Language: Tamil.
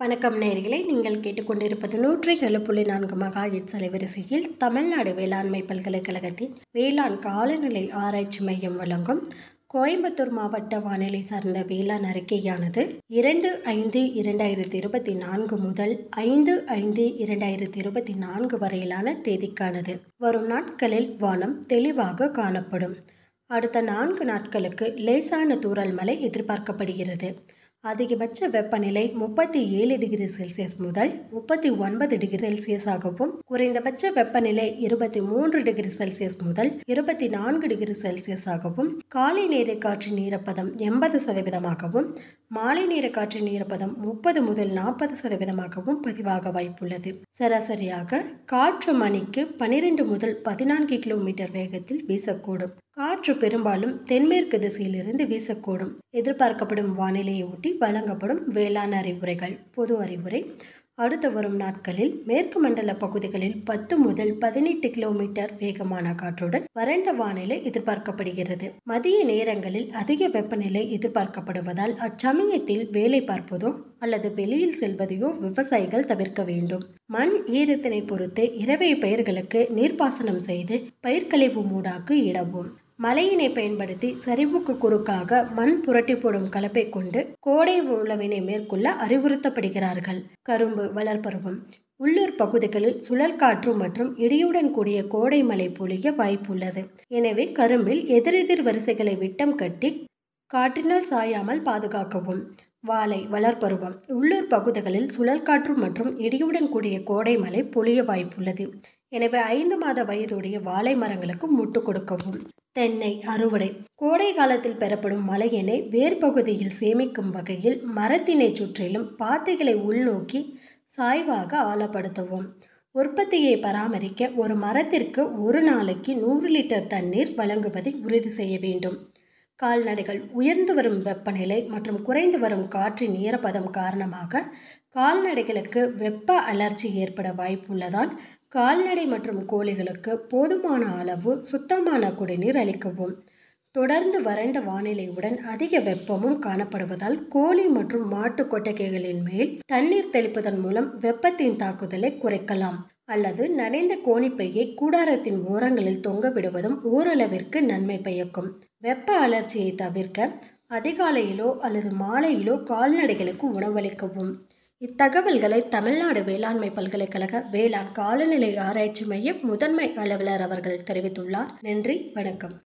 வணக்கம் நேயர்களே நீங்கள் கேட்டுக்கொண்டிருப்பது நூற்றி ஏழு புள்ளி நான்கு மகா எட்ஸ் அலைவரிசையில் தமிழ்நாடு வேளாண்மை பல்கலைக்கழகத்தின் வேளாண் காலநிலை ஆராய்ச்சி மையம் வழங்கும் கோயம்புத்தூர் மாவட்ட வானிலை சார்ந்த வேளாண் அறிக்கையானது இரண்டு ஐந்து இரண்டாயிரத்தி இருபத்தி நான்கு முதல் ஐந்து ஐந்து இரண்டாயிரத்தி இருபத்தி நான்கு வரையிலான தேதிக்கானது வரும் நாட்களில் வானம் தெளிவாக காணப்படும் அடுத்த நான்கு நாட்களுக்கு லேசான தூறல் மழை எதிர்பார்க்கப்படுகிறது அதிகபட்ச வெப்பநிலை முப்பத்தி ஏழு டிகிரி செல்சியஸ் முதல் முப்பத்தி ஒன்பது டிகிரி செல்சியஸாகவும் குறைந்தபட்ச வெப்பநிலை இருபத்தி மூன்று டிகிரி செல்சியஸ் முதல் இருபத்தி நான்கு டிகிரி செல்சியஸாகவும் காலை நேர காற்றின் ஈரப்பதம் எண்பது சதவீதமாகவும் மாலை நேர காற்றின் ஈரப்பதம் முப்பது முதல் நாற்பது சதவீதமாகவும் பதிவாக வாய்ப்புள்ளது சராசரியாக காற்று மணிக்கு பனிரெண்டு முதல் பதினான்கு கிலோமீட்டர் வேகத்தில் வீசக்கூடும் காற்று பெரும்பாலும் தென்மேற்கு திசையிலிருந்து வீசக்கூடும் எதிர்பார்க்கப்படும் வானிலையை ஒட்டி வழங்கப்படும் வேளாண் அறிவுரைகள் பொது அறிவுரை அடுத்து வரும் நாட்களில் மேற்கு மண்டல பகுதிகளில் பத்து முதல் பதினெட்டு கிலோமீட்டர் வேகமான காற்றுடன் வறண்ட வானிலை எதிர்பார்க்கப்படுகிறது மதிய நேரங்களில் அதிக வெப்பநிலை எதிர்பார்க்கப்படுவதால் அச்சமயத்தில் வேலை பார்ப்பதோ அல்லது வெளியில் செல்வதையோ விவசாயிகள் தவிர்க்க வேண்டும் மண் ஈரத்தினை பொறுத்து இரவை பயிர்களுக்கு நீர்ப்பாசனம் செய்து பயிர்க்கழிவு மூடாக்கு இடவும் மழையினை பயன்படுத்தி சரிவுக்கு குறுக்காக மண் புரட்டி போடும் கலப்பை கொண்டு கோடை உழவினை மேற்கொள்ள அறிவுறுத்தப்படுகிறார்கள் கரும்பு வளர்ப்பருவம் உள்ளூர் பகுதிகளில் சுழல் காற்று மற்றும் இடியுடன் கூடிய கோடை மழை பொழிய வாய்ப்புள்ளது எனவே கரும்பில் எதிரெதிர் வரிசைகளை விட்டம் கட்டி காற்றினால் சாயாமல் பாதுகாக்கவும் வாழை வளர்ப்பருவம் உள்ளூர் பகுதிகளில் சுழல் காற்று மற்றும் இடியுடன் கூடிய கோடை மழை பொழிய வாய்ப்புள்ளது எனவே ஐந்து மாத வயதுடைய வாழை மரங்களுக்கு முட்டு கொடுக்கவும் தென்னை அறுவடை கோடை காலத்தில் பெறப்படும் மழையினை வேர்பகுதியில் சேமிக்கும் வகையில் மரத்தினை சுற்றிலும் பாத்தைகளை உள்நோக்கி சாய்வாக ஆழப்படுத்தவும் உற்பத்தியை பராமரிக்க ஒரு மரத்திற்கு ஒரு நாளைக்கு நூறு லிட்டர் தண்ணீர் வழங்குவதை உறுதி செய்ய வேண்டும் கால்நடைகள் உயர்ந்து வரும் வெப்பநிலை மற்றும் குறைந்து வரும் காற்றின் ஈரப்பதம் காரணமாக கால்நடைகளுக்கு வெப்ப அலர்ச்சி ஏற்பட வாய்ப்புள்ளதால் கால்நடை மற்றும் கோழிகளுக்கு போதுமான அளவு சுத்தமான குடிநீர் அளிக்கவும் தொடர்ந்து வறண்ட வானிலையுடன் அதிக வெப்பமும் காணப்படுவதால் கோழி மற்றும் மாட்டு கொட்டகைகளின் மேல் தண்ணீர் தெளிப்பதன் மூலம் வெப்பத்தின் தாக்குதலை குறைக்கலாம் அல்லது நனைந்த கோணிப்பையை கூடாரத்தின் ஓரங்களில் தொங்க விடுவதும் ஓரளவிற்கு நன்மை பயக்கும் வெப்ப அலர்ச்சியை தவிர்க்க அதிகாலையிலோ அல்லது மாலையிலோ கால்நடைகளுக்கு உணவளிக்கவும் இத்தகவல்களை தமிழ்நாடு வேளாண்மை பல்கலைக்கழக வேளாண் காலநிலை ஆராய்ச்சி மைய முதன்மை அலுவலர் அவர்கள் தெரிவித்துள்ளார் நன்றி வணக்கம்